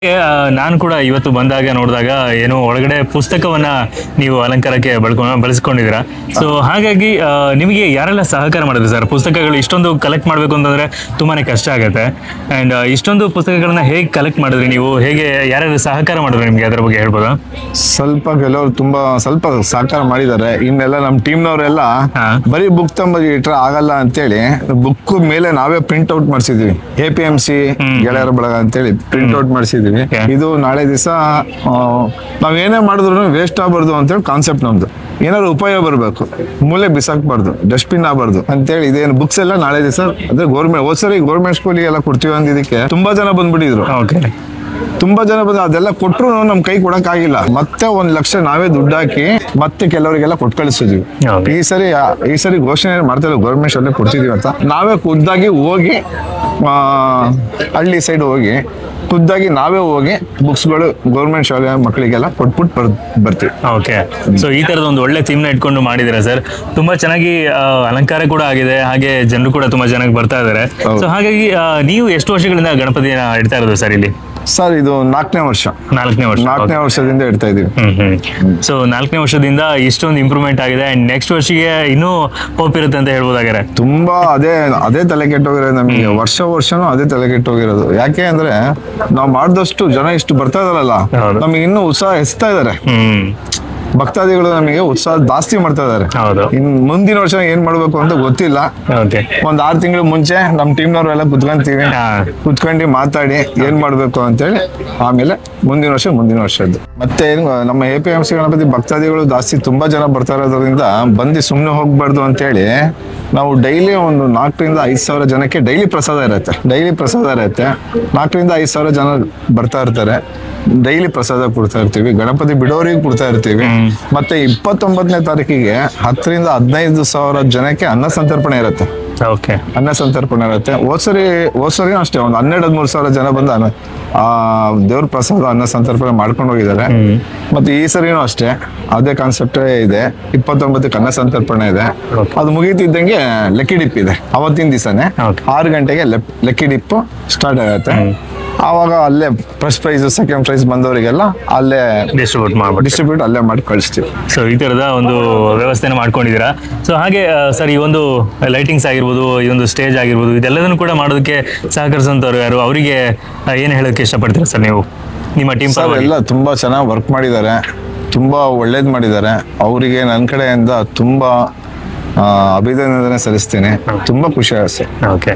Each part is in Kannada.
ನಾನು ಕೂಡ ಇವತ್ತು ಬಂದಾಗ ನೋಡಿದಾಗ ಏನೋ ಒಳಗಡೆ ಪುಸ್ತಕವನ್ನ ನೀವು ಅಲಂಕಾರಕ್ಕೆ ಬಳಕೊಂಡು ಬಳಸ್ಕೊಂಡಿದ್ದೀರಾ ಸೊ ಹಾಗಾಗಿ ಆ, ನಿಮಗೆ ಯಾರೆಲ್ಲ ಸಹಕಾರ ಮಾಡಿದ್ರು ಸರ್ ಪುಸ್ತಕಗಳು ಇಷ್ಟೊಂದು ಕಲೆಕ್ಟ್ ಮಾಡಬೇಕು ಅಂತಂದ್ರೆ ತುಂಬಾನೇ ಕಷ್ಟ ಆಗುತ್ತೆ ಅಂಡ್ ಇಷ್ಟೊಂದು ಪುಸ್ತಕಗಳನ್ನ ಹೇಗೆ ಕಲೆಕ್ಟ್ ಮಾಡಿದ್ರಿ ನೀವು ಹೇಗೆ ಯಾರ್ಯಾರು ಸಹಕಾರ ಮಾಡಿದ್ರು ನಿಮಗೆ ಅದ್ರ ಬಗ್ಗೆ ಹೇಳ್ಬೋದಾ ಸ್ವಲ್ಪ ಕೆಲವರು ತುಂಬಾ ಸ್ವಲ್ಪ ಸಹಕಾರ ಮಾಡಿದ್ದಾರೆ ಇನ್ನೆಲ್ಲ ನಮ್ಮ ಟೀಮ್ನವರೆಲ್ಲ ಹಾ. ಬರೀ ಬುಕ್ ತಂಬ ಇಟ್ರೆ ಆಗಲ್ಲ ಅಂತೇಳಿ ಬುಕ್ ಮೇಲೆ ನಾವೇ ಪ್ರಿಂಟ್ ಔಟ್ ಮಾಡಿಸಿದ್ವಿ ಎ ಪಿ ಎಂ ಸಿ ಗೆಳೆಯರ ಬಳಗ ಅಂತೇಳಿ ಪ್ರಿಂಟ್ ಔಟ್ ಮಾಡಿಸಿದ್ವಿ Okay. ಇದು ನಾಳೆ ದಿವಸ ನಾವ್ ಏನೇ ಮಾಡಿದ್ರು ವೇಸ್ಟ್ ಆಗಬಾರ್ದು ಅಂತೇಳಿ ಕಾನ್ಸೆಪ್ಟ್ ನಮ್ದು ಏನಾದ್ರು ಉಪಯೋಗ ಬರಬೇಕು ಮೂಲೆ ಬಿಸಾಕ್ಬಾರ್ದು ಡಸ್ಟ್ಬಿನ್ ಆಗಬಾರ್ದು ಅಂತೇಳಿ ಇದೇನು ಬುಕ್ಸ್ ಎಲ್ಲ ನಾಳೆ ದಿವಸ ಅದೇ ಗೌರ್ಮೆಂಟ್ ಹೋದ್ಸರಿ ಗೌರ್ಮೆಂಟ್ ಸ್ಕೂಲಿಗೆ ಎಲ್ಲ ಕೊಡ್ತೀವಿ ಅಂದಿದ್ದಕ್ಕೆ ತುಂಬಾ ಜನ ಬಂದ್ಬಿಟ್ಟಿದ್ರು ಓಕೆ ತುಂಬಾ ಜನ ಬಂದ ಅದೆಲ್ಲ ಕೊಟ್ರು ನಮ್ ಕೈ ಕೊಡಕ್ ಆಗಿಲ್ಲ ಮತ್ತೆ ಒಂದ್ ಲಕ್ಷ ನಾವೇ ದುಡ್ಡು ಹಾಕಿ ಮತ್ತೆ ಕೆಲವರಿಗೆಲ್ಲ ಕೊಟ್ಟು ಕಳಿಸಿದ್ವಿ Okay. ಈ ಸರಿ ಈ ಸರಿ ಘೋಷಣೆ ಮಾಡ್ತಾ ಗೌರ್ಮೆಂಟ್ ಶಾಲೆ ಕೊಡ್ತಿದೀವಿ ಅಂತ ನಾವೇ ಖುದ್ದಾಗಿ ಹೋಗಿ ಆ, ಹಳ್ಳಿ ಸೈಡ್ ಹೋಗಿ ಖುದ್ದಾಗಿ ನಾವೇ ಹೋಗಿ ಬುಕ್ಸ್ಗಳು ಗೌರ್ಮೆಂಟ್ ಶಾಲೆ ಮಕ್ಕಳಿಗೆಲ್ಲ ಕೊಟ್ಬಿಟ್ಟು ಬರ್ ಬರ್ತೀವಿ ಓಕೆ ಸೊ ಈ ತರದ ಒಂದು ಒಳ್ಳೆ ಥೀಮ್ ನ ಇಟ್ಕೊಂಡು ಮಾಡಿದಿರಾ ಸರ್ ತುಂಬಾ ಚೆನ್ನಾಗಿ ಆ, ಅಲಂಕಾರ ಕೂಡ ಆಗಿದೆ ಹಾಗೆ ಜನರು ಕೂಡ ತುಂಬಾ ಚೆನ್ನಾಗಿ ಬರ್ತಾ ಇದಾರೆ ಹೌದು. ಸೊ ಹಾಗಾಗಿ ಆ, ನೀವು ಎಷ್ಟು ವರ್ಷಗಳಿಂದ ಗಣಪತಿನ ಇಡ್ತಾ ಇರೋದು ಸರ್ ಇಲ್ಲಿ ಸರ್ ಇದು ನಾಲ್ಕನೇ ವರ್ಷ ನಾಲ್ಕನೇ ವರ್ಷ ನಾಲ್ಕನೇ ವರ್ಷದಿಂದ ಇಡ್ತಾ ಇದೀವಿ ಹ್ಮ್ ಹ್ಮ್ ಸೊ ನಾಲ್ಕನೇ ವರ್ಷದಿಂದ ಇಷ್ಟೊಂದು ಇಂಪ್ರೂವ್ಮೆಂಟ್ ಆಗಿದೆ ಅಂಡ್ ನೆಕ್ಸ್ಟ್ ವರ್ಷಕ್ಕೆ ಇನ್ನೂ ಹೋಪ್ ಇರುತ್ತೆ ಅಂತ ಹೇಳ್ಬೋದಾಗಾರೆ ತುಂಬಾ ಅದೇ ಅದೇ ತಲೆ ಕೆಟ್ಟೋಗಿರೋದು ನಮಗೆ ವರ್ಷ ವರ್ಷನೂ ಅದೇ ತಲೆ ಕೆಟ್ಟೋಗಿರೋದು ಯಾಕೆ ಅಂದ್ರೆ ನಾವು ಮಾಡಿದಷ್ಟು ಜನ ಇಷ್ಟು ಬರ್ತಾ ಇದಾರಲ್ಲ ಹೌದು. ನಮಗೆ ಇನ್ನೂ ಉತ್ಸಾಹ ಹೆಚ್ಚುತ್ತಾ ಇದಾರೆ ಹ್ಮ್ ಭಕ್ತಾದಿಗಳು ನಮಗೆ ಉತ್ಸಾಹ ಜಾಸ್ತಿ ಮಾಡ್ತಾ ಇದಾರೆ ಹೌದು ಇನ್ ಮುಂದಿನ ವರ್ಷ ಏನ್ ಮಾಡ್ಬೇಕು ಅಂತ ಗೊತ್ತಿಲ್ಲ ಓಕೆ ಒಂದ್ ಆರು ತಿಂಗಳು ಮುಂಚೆ ನಮ್ ಟೀಮ್ನವ್ರು ಎಲ್ಲ ಕುತ್ಕೊಂತೀವಿ ಹಾ. ಕುತ್ಕೊಂಡು ಮಾತಾಡಿ ಏನ್ ಮಾಡ್ಬೇಕು ಅಂತೇಳಿ ಆಮೇಲೆ ಮುಂದಿನ ವರ್ಷ ಮುಂದಿನ ವರ್ಷದ್ದು ಮತ್ತೆ ಏನ್ ಗೊ- ನಮ್ಮ A P M C Ganapati ಭಕ್ತಾದಿಗಳು ಜಾಸ್ತಿ ತುಂಬಾ ಜನ ಬರ್ತಾ ಇರೋದ್ರಿಂದ ಬಂದು ಸುಮ್ಮನೆ ಹೋಗ್ಬಾರ್ದು ಅಂತೇಳಿ ನಾವು ಡೈಲಿ ಒಂದು ನಾಲ್ಕರಿಂದ ಐದು ಸಾವಿರ ಜನಕ್ಕೆ ಡೈಲಿ ಪ್ರಸಾದ ಇರುತ್ತೆ ಡೈಲಿ ಪ್ರಸಾದ ಇರುತ್ತೆ ನಾಲ್ಕರಿಂದ ಐದು ಸಾವಿರ ಜನ ಬರ್ತಾ ಇರ್ತಾರೆ ಡೈಲಿ ಪ್ರಸಾದ ಕೊಡ್ತಾ ಇರ್ತೀವಿ ಗಣಪತಿ ಬಿಡೋರಿಗೆ ಕೊಡ್ತಾ ಇರ್ತೀವಿ ಮತ್ತೆ ಇಪ್ಪತ್ತೊಂಬತ್ತನೇ ತಾರೀಕಿಗೆ ಹತ್ತರಿಂದ ಹದಿನೈದು ಸಾವಿರ ಜನಕ್ಕೆ ಅನ್ನ ಸಂತರ್ಪಣೆ ಇರುತ್ತೆ ಓಕೆ ಅನ್ನ ಸಂತರ್ಪಣೆ ಇರುತ್ತೆ ಹೋದ್ಸರಿ ಹೋದ್ಸರಿ ಅಷ್ಟೇ ಒಂದು ಹನ್ನೆರಡು ಹದಿಮೂರು ಸಾವಿರ ಜನ ಬಂದು ಅನ್ನ ಆ ದೇವ್ರ ಪ್ರಸಾದ ಅನ್ನ ಸಂತರ್ಪಣೆ ಮಾಡ್ಕೊಂಡು ಹೋಗಿದ್ದಾರೆ ಮತ್ತೆ ಈ ಸರಿನೂ ಅಷ್ಟೇ ಅದೇ ಕಾನ್ಸೆಪ್ಟೇ ಇದೆ ಇಪ್ಪತ್ತೊಂಬತ್ತಕ್ಕೆ ಅನ್ನ ಸಂತರ್ಪಣೆ ಇದೆ Okay. ಅದು ಮುಗೀತಿದ್ದಂಗೆ ಲೆಕ್ಕಿ ಡಿಪ್ ಇದೆ ಅವತ್ತಿನ ದಿವಸನೇ Okay. ಆರು ಗಂಟೆಗೆ ಲೆಪ್- ಲೆಕ್ಕಿ ಡಿಪ್ ಸ್ಟಾರ್ಟ್ ಆಗುತ್ತೆ ಆವಾಗ ಅಲ್ಲೇ ಫಸ್ಟ್ ಪ್ರೈಸ್ ಸೆಕೆಂಡ್ ಪ್ರೈಸ್ ಬಂದವರಿಗೆಲ್ಲ ಅಲ್ಲೇ ಡಿಸ್ಟ್ರಿಬ್ಯೂಟ್ ಮಾಡ್ಬಿಟ್ಟು ಡಿಸ್ಟ್ರಿಬ್ಯೂಟ್ ಅಲ್ಲೇ ಮಾಡಿ ಕಳಿಸ್ತೀವಿ ಸೊ ಈ ತರದ ಒಂದು ವ್ಯವಸ್ಥೆನ ಮಾಡ್ಕೊಂಡಿದ್ದೀರಾ ಸೊ ಹಾಗೆ ಸರ್ ಈ ಒಂದು ಲೈಟಿಂಗ್ಸ್ ಆಗಿರ್ಬೋದು ಈ ಒಂದು ಸ್ಟೇಜ್ ಆಗಿರ್ಬೋದು ಇದೆಲ್ಲದನ್ನು ಕೂಡ ಮಾಡೋದಕ್ಕೆ ಸಹಕರಿಸಂತವ್ರು ಯಾರು ಅವರಿಗೆ ಏನು ಹೇಳೋಕ್ಕೆ ಇಷ್ಟಪಡ್ತೀರಾ ಸರ್ ನೀವು ನಿಮ್ಮ ಟೀಮ್ ಸರ್ ಎಲ್ಲ ತುಂಬಾ ಚೆನ್ನಾಗಿ ವರ್ಕ್ ಮಾಡಿದ್ದಾರೆ ತುಂಬಾ ಒಳ್ಳೇದ್ ಮಾಡಿದ್ದಾರೆ ಅವರಿಗೆ ನನ್ನ ಕಡೆಯಿಂದ ತುಂಬಾ ಆ, ಅಭಿನಂದನೆ ಸಲ್ಲಿಸ್ತೀನಿ ತುಂಬಾ ಖುಷಿ ಆಗುತ್ತೆ ಓಕೆ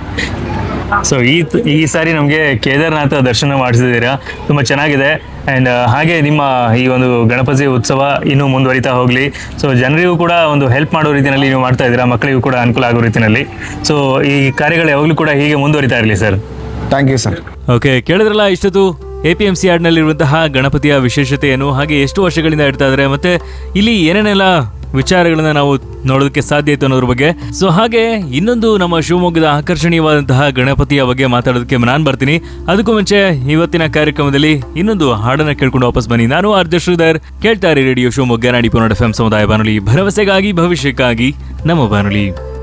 ಸೊ ಈ ಈ ಸಾರಿ ನಮಗೆ ಕೇದಾರನಾಥ ದರ್ಶನ ಮಾಡಿಸಿದ್ದೀರಾ ತುಂಬ ಚೆನ್ನಾಗಿದೆ ಆ್ಯಂಡ್ ಹಾಗೆ ನಿಮ್ಮ ಈ ಒಂದು ಗಣಪತಿ ಉತ್ಸವ ಇನ್ನೂ ಮುಂದುವರಿತಾ ಹೋಗಲಿ ಸೊ ಜನರಿಗೂ ಕೂಡ ಒಂದು ಹೆಲ್ಪ್ ಮಾಡೋ ರೀತಿಯಲ್ಲಿ ನೀವು ಮಾಡ್ತಾ ಇದ್ದೀರಾ ಮಕ್ಕಳಿಗೂ ಕೂಡ ಅನುಕೂಲ ಆಗೋ ರೀತಿಯಲ್ಲಿ ಸೊ ಈ ಕಾರ್ಯಗಳು ಯಾವಾಗಲೂ ಕೂಡ ಹೀಗೆ ಮುಂದುವರಿತಾ ಇರಲಿ sir thank you sir okay ಕೇಳಿದ್ರಲ್ಲ ಇಷ್ಟೊತ್ತು ಎ ಪಿ ಎಂ ಸಿ ಯಾರ್ಡ್ನಲ್ಲಿರುವಂತಹ ಗಣಪತಿಯ ವಿಶೇಷತೆಯನ್ನು ಹಾಗೆ ಎಷ್ಟು ವರ್ಷಗಳಿಂದ ಇಡ್ತಾ ಇದ್ದಾರೆ ಮತ್ತೆ ಇಲ್ಲಿ ಏನೇನೆಲ್ಲ ವಿಚಾರಗಳನ್ನ ನಾವು ನೋಡೋದಕ್ಕೆ ಸಾಧ್ಯ ಇತ್ತು ಅನ್ನೋದ್ರ ಬಗ್ಗೆ ಸೊ ಹಾಗೆ ಇನ್ನೊಂದು ನಮ್ಮ ಶಿವಮೊಗ್ಗದ ಆಕರ್ಷಣೀಯವಾದಂತಹ ಗಣಪತಿಯ ಬಗ್ಗೆ ಮಾತಾಡೋದಕ್ಕೆ ನಾನು ಬರ್ತೀನಿ ಅದಕ್ಕೂ ಮುಂಚೆ ಇವತ್ತಿನ ಕಾರ್ಯಕ್ರಮದಲ್ಲಿ ಇನ್ನೊಂದು ಹಾಡನ್ನ ಕೇಳ್ಕೊಂಡು ವಾಪಸ್ ಬನ್ನಿ ನಾನು ಆರ್ಜ ಶ್ರೀಧರ್ ಕೇಳ್ತಾ ಇರಿ ರೇಡಿಯೋ ಶಿವಮೊಗ್ಗ ನಾಡಿ ಪುನಡ ಎಫ್ ಎಂ ಸಮುದಾಯ ಬಾನುಲಿ ಭರವಸೆಗಾಗಿ ಭವಿಷ್ಯಕ್ಕಾಗಿ ನಮ್ಮ ಬಾನುಲಿ